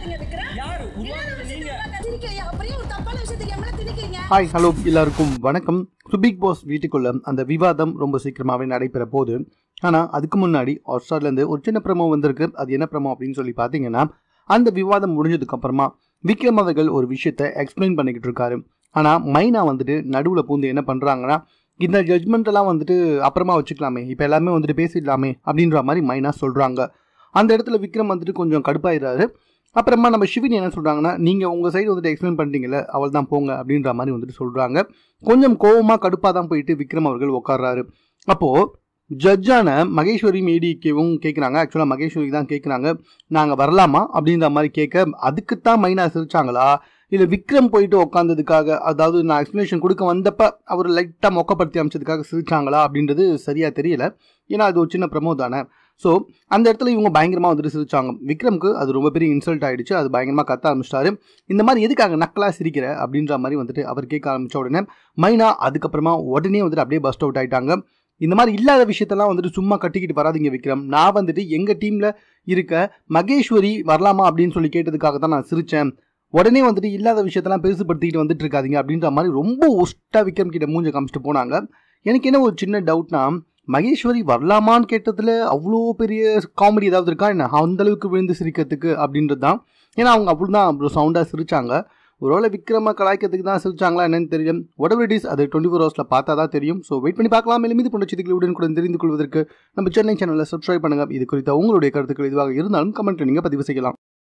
திணிக்காதீங்க விக்ரம் யாரு உருவாக்குறது நீங்க திணிக்கிறீங்க அப்படியே ஒரு தப்பான விஷயத்துக்கு எம்மள திணிக்கிறீங்க ஹாய் ஹலோ எல்லாருக்கும் வணக்கம் ஸோ பிக் பாஸ் வீட்டுக்குள்ள அந்த விவாதம் ரொம்ப சீக்கிரமாகவே நடைபெற போகுது ஆனால் அதுக்கு முன்னாடி ஹாட்ஸ்டார்லேருந்து ஒரு சின்ன ப்ரமோ வந்திருக்கு அது என்ன ப்ரமோ அப்படின்னு சொல்லி பார்த்தீங்கன்னா அந்த விவாதம் முடிஞ்சதுக்கு அப்புறமா விக்ரம் அவர்கள் ஒரு விஷயத்தை எக்ஸ்பிளைன் பண்ணிக்கிட்டு இருக்காரு ஆனால் மைனா வந்துட்டு நடுவில் பூந்து என்ன பண்ணுறாங்கன்னா இந்த ஜட்மெண்ட் எல்லாம் வந்துட்டு அப்புறமா வச்சுக்கலாமே இப்போ எல்லாமே வந்துட்டு பேசிடலாமே அப்படின்ற மாதிரி மைனா சொல்கிறாங்க அந்த இடத்துல விக்ரம் வந்துட்டு கொஞ்சம் கடுப்பாயிடுறாரு அப்புறமா நம்ம சிவினி என்ன சொல்கிறாங்கன்னா நீங்கள் உங்கள் சைடு வந்துட்டு எக்ஸ்பிளைன் பண்ணிட்டீங்கல்ல அவள் தான் போங்க அப்படின்ற மாதிரி வந்துட்டு சொல்கிறாங்க கொஞ்சம் கோவமாக கடுப்பாக தான் போயிட்டு விக்ரம் அவர்கள் உட்கார்றாரு அப்போது ஜட்ஜான மகேஸ்வரி மேடிக்கவும் கேட்குறாங்க ஆக்சுவலாக மகேஸ்வரி தான் கேட்குறாங்க நாங்கள் வரலாமா அப்படின்ற மாதிரி கேட்க அதுக்குத்தான் மைனா சிரிச்சாங்களா இல்லை விக்ரம் போயிட்டு உட்காந்ததுக்காக அதாவது நான் எக்ஸ்ப்ளனேஷன் கொடுக்க வந்தப்ப அவர் லைட்டாக மொக்கப்படுத்தி அமைச்சதுக்காக சிரிச்சாங்களா அப்படின்றது சரியாக தெரியல ஏன்னா அது ஒரு சின்ன ப்ரமோ தானே ஸோ அந்த இடத்துல இவங்க பயங்கரமாக வந்துட்டு சிரிச்சாங்க விக்ரம்க்கு அது ரொம்ப பெரிய இன்சல்ட் ஆயிடுச்சு அது பயங்கரமாக கத்த ஆரம்பிச்சிட்டாரு இந்த மாதிரி எதுக்காக நக்கலாக சிரிக்கிற அப்படின்ற மாதிரி வந்துட்டு அவர் கேட்க ஆரம்பிச்ச உடனே மைனா அதுக்கப்புறமா உடனே வந்துட்டு அப்படியே பஸ்ட் அவுட் ஆயிட்டாங்க இந்த மாதிரி இல்லாத விஷயத்தெல்லாம் வந்துட்டு சும்மா கட்டிக்கிட்டு வராதீங்க விக்ரம் நான் வந்துட்டு எங்கள் டீமில் இருக்க மகேஸ்வரி வரலாமா அப்படின்னு சொல்லி கேட்டதுக்காக தான் நான் சிரித்தேன் உடனே வந்துட்டு இல்லாத விஷயத்தெல்லாம் பெருசுப்படுத்திக்கிட்டு வந்துட்டு இருக்காதீங்க அப்படின்ற மாதிரி ரொம்ப ஒஸ்ட்டாக விக்ரம் கிட்ட மூஞ்ச காமிச்சிட்டு போனாங்க எனக்கு என்ன ஒரு சின்ன டவுட்னா மகேஸ்வரி வரலாமான்னு கேட்டதில் அவ்வளோ பெரிய காமெடி ஏதாவது இருக்கா என்ன அந்த அளவுக்கு விழுந்து சிரிக்கிறதுக்கு அப்படின்றது தான் ஏன்னா அவங்க அவ்வளோதான் அவ்வளோ சவுண்டாக சிரிச்சாங்க ஒருவேளை விக்ரம கலாய்க்கிறதுக்கு தான் சிரிச்சாங்களா என்னன்னு தெரியும் whatever it is அது டுவெண்ட்டி ஃபோர் ஹவர்ஸில் பார்த்தா தான் தெரியும் ஸோ வெயிட் பண்ணி பார்க்கலாம் மேலும் மீது போன்ற செய்திகளை உடனுக்குடன் தெரிந்து கொள்வதற்கு நம்ம சென்னை சேனலில் சப்ஸ்கிரைப் பண்ணுங்கள் இது குறித்த உங்களுடைய கருத்துக்கள் இதுவாக இருந்தாலும் கமெண்ட்டில் நீங்கள் பதிவு செய்யலாம்